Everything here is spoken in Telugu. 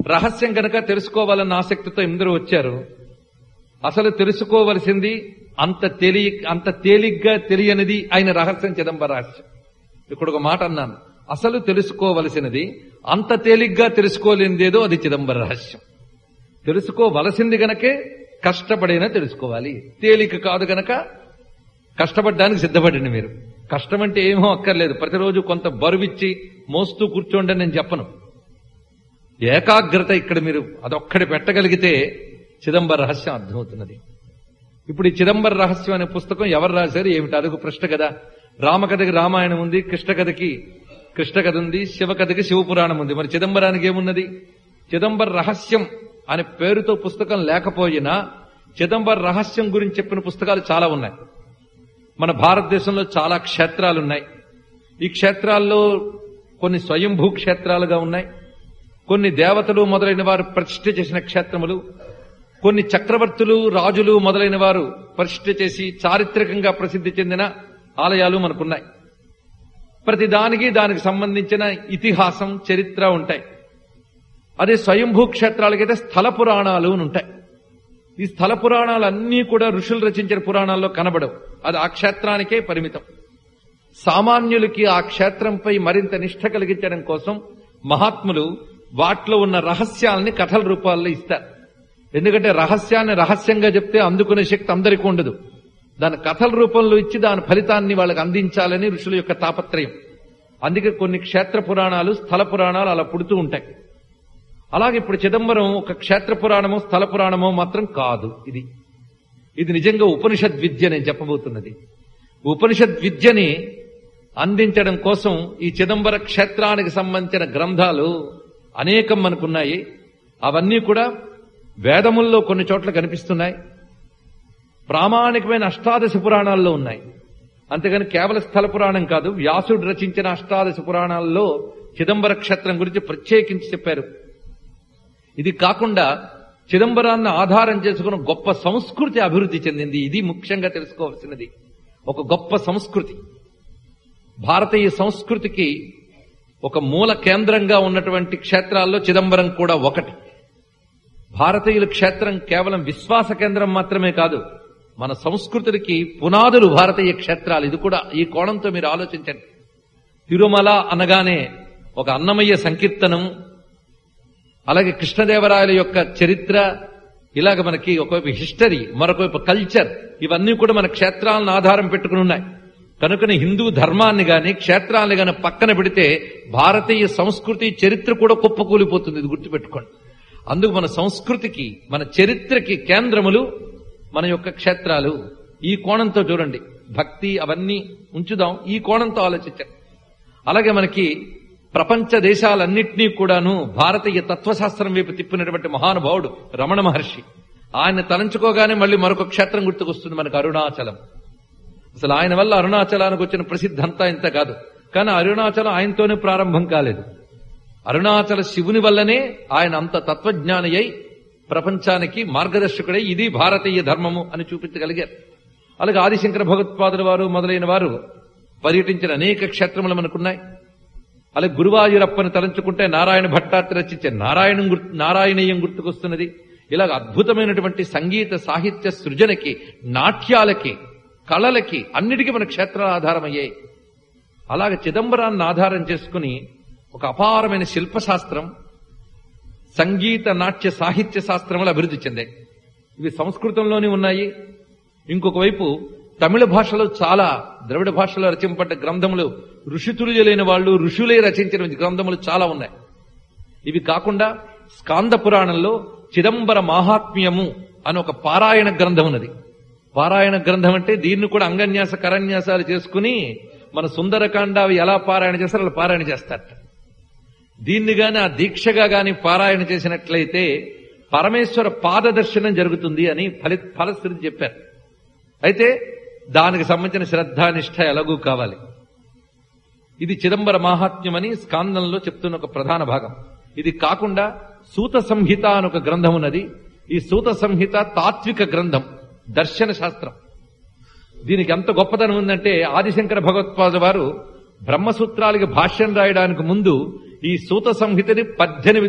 రహస్యం గనక తెలుసుకోవాలన్న ఆసక్తితో ఇందరూ వచ్చారు అసలు తెలుసుకోవలసింది అంత తేలి అంత తేలిగ్గా తెలియనిది ఆయన రహస్యం చిదంబర రహస్యం ఇక్కడ ఒక మాట అన్నాను అసలు తెలుసుకోవలసినది అంత తేలిగ్గా తెలుసుకోలేనిదేదో అది చిదంబర రహస్యం తెలుసుకోవలసింది గనకే కష్టపడైనా తెలుసుకోవాలి తేలిక కాదు గనక కష్టపడడానికి సిద్ధపడండి మీరు కష్టం అంటే ఏమో అక్కర్లేదు ప్రతిరోజు కొంత బరువిచ్చి మోస్తూ కూర్చోండి అని నేను చెప్పను ఏకాగ్రత ఇక్కడ మీరు అదొక్కడి పెట్టగలిగితే చిదంబర రహస్యం అర్థమవుతున్నది ఇప్పుడు ఈ చిదంబర రహస్యం అనే పుస్తకం ఎవరు రాశారు ఏమిటి అదొక ప్రశ్న కదా రామకథకి రామాయణం ఉంది కృష్ణ కథకి కృష్ణ కథ ఉంది శివ కథకి శివపురాణం ఉంది మరి చిదంబరానికి ఏమున్నది చిదంబర రహస్యం అనే పేరుతో పుస్తకం లేకపోయినా చిదంబర రహస్యం గురించి చెప్పిన పుస్తకాలు చాలా ఉన్నాయి మన భారతదేశంలో చాలా క్షేత్రాలున్నాయి ఈ క్షేత్రాల్లో కొన్ని స్వయంభూ క్షేత్రాలుగా ఉన్నాయి కొన్ని దేవతలు మొదలైన వారు ప్రతిష్ఠ చేసిన క్షేత్రములు కొన్ని చక్రవర్తులు రాజులు మొదలైన వారు ప్రతిష్ఠ చేసి చారిత్రకంగా ప్రసిద్ధి చెందిన ఆలయాలు మనకున్నాయి ప్రతి దానికి దానికి సంబంధించిన ఇతిహాసం చరిత్ర ఉంటాయి అదే స్వయంభూ క్షేత్రాలకైతే స్థల పురాణాలు అని ఉంటాయి ఈ స్థల పురాణాలన్నీ కూడా ఋషులు రచించిన పురాణాల్లో కనబడవు అది ఆ క్షేత్రానికే పరిమితం సామాన్యులకి ఆ క్షేత్రంపై మరింత నిష్ఠ కలిగించడం కోసం మహాత్ములు వాటిలో ఉన్న రహస్యాలని కథల రూపాల్లో ఇస్తారు ఎందుకంటే రహస్యాన్ని రహస్యంగా చెప్తే అందుకునే శక్తి అందరికీ ఉండదు దాని కథల రూపంలో ఇచ్చి దాని ఫలితాన్ని వాళ్ళకి అందించాలని ఋషుల యొక్క తాపత్రయం అందుకే కొన్ని క్షేత్ర పురాణాలు స్థల పురాణాలు అలా పుడుతూ ఉంటాయి అలాగే ఇప్పుడు చిదంబరం ఒక క్షేత్ర పురాణమో స్థల పురాణమో మాత్రం కాదు ఇది ఇది నిజంగా ఉపనిషద్ విద్య నేను చెప్పబోతున్నది ఉపనిషద్ విద్యని అందించడం కోసం ఈ చిదంబర క్షేత్రానికి సంబంధించిన గ్రంథాలు అనేకం మనకున్నాయి అవన్నీ కూడా వేదముల్లో కొన్ని చోట్ల కనిపిస్తున్నాయి ప్రామాణికమైన అష్టాదశ పురాణాల్లో ఉన్నాయి అంతేగాని కేవల స్థల పురాణం కాదు వ్యాసుడు రచించిన అష్టాదశ పురాణాల్లో చిదంబర క్షేత్రం గురించి ప్రత్యేకించి చెప్పారు ఇది కాకుండా చిదంబరాన్ని ఆధారం చేసుకున్న గొప్ప సంస్కృతి అభివృద్ధి చెందింది ఇది ముఖ్యంగా తెలుసుకోవాల్సినది ఒక గొప్ప సంస్కృతి భారతీయ సంస్కృతికి ఒక మూల కేంద్రంగా ఉన్నటువంటి క్షేత్రాల్లో చిదంబరం కూడా ఒకటి భారతీయుల క్షేత్రం కేవలం విశ్వాస కేంద్రం మాత్రమే కాదు మన సంస్కృతికి పునాదులు భారతీయ క్షేత్రాలు ఇది కూడా ఈ కోణంతో మీరు ఆలోచించండి తిరుమల అనగానే ఒక అన్నమయ్య సంకీర్తనం అలాగే కృష్ణదేవరాయల యొక్క చరిత్ర ఇలాగ మనకి ఒకవైపు హిస్టరీ మరొకవైపు కల్చర్ ఇవన్నీ కూడా మన క్షేత్రాలను ఆధారం పెట్టుకుని ఉన్నాయి కనుకనే హిందూ ధర్మాన్ని గాని క్షేత్రాన్ని గాని పక్కన పెడితే భారతీయ సంస్కృతి చరిత్ర కూడా కుప్పకూలిపోతుంది ఇది గుర్తుపెట్టుకోండి అందుకు మన సంస్కృతికి మన చరిత్రకి కేంద్రములు మన యొక్క క్షేత్రాలు ఈ కోణంతో చూడండి భక్తి అవన్నీ ఉంచుదాం ఈ కోణంతో ఆలోచించండి అలాగే మనకి ప్రపంచ దేశాలన్నింటినీ కూడాను భారతీయ తత్వశాస్త్రం వైపు తిప్పినటువంటి మహానుభావుడు రమణ మహర్షి ఆయన తలంచుకోగానే మళ్ళీ మరొక క్షేత్రం గుర్తుకొస్తుంది మనకు అరుణాచలం అసలు ఆయన వల్ల అరుణాచలానికి వచ్చిన ప్రసిద్ధి అంతా ఇంత కాదు కానీ అరుణాచలం ఆయనతోనే ప్రారంభం కాలేదు అరుణాచల శివుని వల్లనే ఆయన అంత తత్వజ్ఞాని అయి ప్రపంచానికి మార్గదర్శకుడై ఇది భారతీయ ధర్మము అని చూపించగలిగారు అలాగే ఆదిశంకర భగవత్పాదుల వారు మొదలైన వారు పర్యటించిన అనేక క్షేత్రములు మనకున్నాయి అలాగే గురువాయూరప్పని తలంచుకుంటే నారాయణ భట్టాత్రి రచించే నారాయణం గుర్తు నారాయణీయం గుర్తుకొస్తున్నది ఇలాగ అద్భుతమైనటువంటి సంగీత సాహిత్య సృజనకి నాట్యాలకి కళలకి అన్నిటికీ మన క్షేత్రాలు ఆధారమయ్యాయి అలాగే చిదంబరాన్ని ఆధారం చేసుకుని ఒక అపారమైన శిల్పశాస్త్రం సంగీత నాట్య సాహిత్య శాస్త్రములు అభివృద్ధి చెందాయి ఇవి సంస్కృతంలోనే ఉన్నాయి ఇంకొక వైపు తమిళ భాషలో చాలా ద్రవిడ భాషలో రచింపడ్డ గ్రంథములు ఋషితులు లేని వాళ్ళు ఋషులే రచించిన గ్రంథములు చాలా ఉన్నాయి ఇవి కాకుండా స్కాంద పురాణంలో చిదంబర మాహాత్మ్యము అని ఒక పారాయణ గ్రంథం ఉన్నది పారాయణ గ్రంథం అంటే దీన్ని కూడా అంగన్యాస కరన్యాసాలు చేసుకుని మన సుందరకాండ అవి ఎలా పారాయణ చేస్తారో అలా పారాయణ చేస్తారు దీన్ని గాని ఆ దీక్షగా గాని పారాయణ చేసినట్లయితే పరమేశ్వర పాదదర్శనం జరుగుతుంది అని ఫలి ఫలశ్రుతి చెప్పారు అయితే దానికి సంబంధించిన శ్రద్ధానిష్ట ఎలాగూ కావాలి ఇది చిదంబర మాహాత్మ్యం అని స్కాందంలో చెప్తున్న ఒక ప్రధాన భాగం ఇది కాకుండా సూత సంహిత అని ఒక గ్రంథం ఉన్నది ఈ సూత సంహిత తాత్విక గ్రంథం దర్శన శాస్త్రం దీనికి ఎంత గొప్పతనం ఉందంటే ఆదిశంకర భగవత్పాద వారు బ్రహ్మసూత్రాలకి భాష్యం రాయడానికి ముందు ఈ సూత సంహితని పద్దెనిమిది